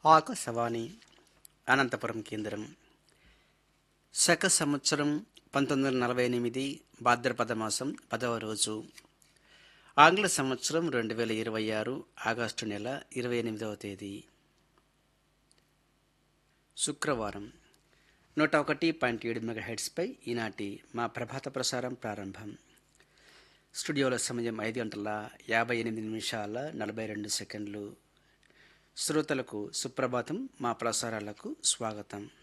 ఆకాశవాణి అనంతపురం కేంద్రం శక సంవత్సరం పంతొమ్మిది వందల నలభై ఎనిమిది భాద్రపద మాసం పదవ రోజు ఆంగ్ల సంవత్సరం రెండు వేల ఇరవై ఆరు ఆగస్టు నెల ఇరవై ఎనిమిదవ తేదీ శుక్రవారం నూట ఒకటి పాయింట్ ఏడు మెగా హెడ్స్పై ఈనాటి మా ప్రభాత ప్రసారం ప్రారంభం స్టూడియోలో సమయం ఐదు గంటల యాభై ఎనిమిది నిమిషాల నలభై రెండు సెకండ్లు శ్రోతలకు సుప్రభాతం మా ప్రసారాలకు స్వాగతం